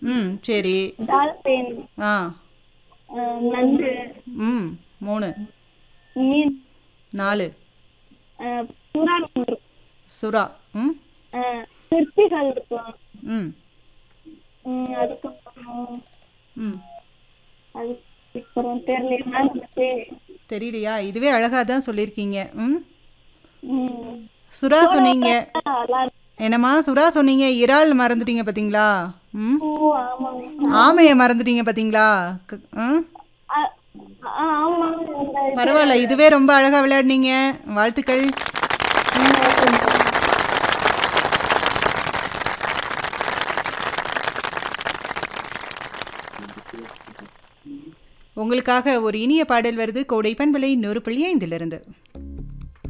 ம் சரி டால்பின் ஆ அஹ், நண்டு ம் மூணு மீன் நாலு அஹ், புறா மீன் இருக்கும். சுறா ம் அஹ், சிற்பிகள் இருக்கும் ம் உம், அதுக்கப்புறம் ம் அதுக்கப்புறம் தெரியல தெரியலையா இதுவே அழகாக தான் சொல்லியிருக்கீங்க ம் ம் சுறா சொன்னீங்க அதெல்லாம் என்னம்மா சுறா சொன்னீங்க இறால் மறந்துட்டீங்க பார்த்தீங்களா ம் பூ ஆமாங்க ஆமையை மறந்துட்டீங்க பார்த்தீங்களா க- ம் அ- ஆ, ஆமாங்க இந்த பரவாயில்ல இதுவே ரொம்ப அழகாக விளையாடுனீங்க வாழ்த்துக்கள் உங்களுக்காக ஒரு இனிய பாடல் வருது கோடை பண்பலை நூறு புள்ளி ஐந்திலிருந்து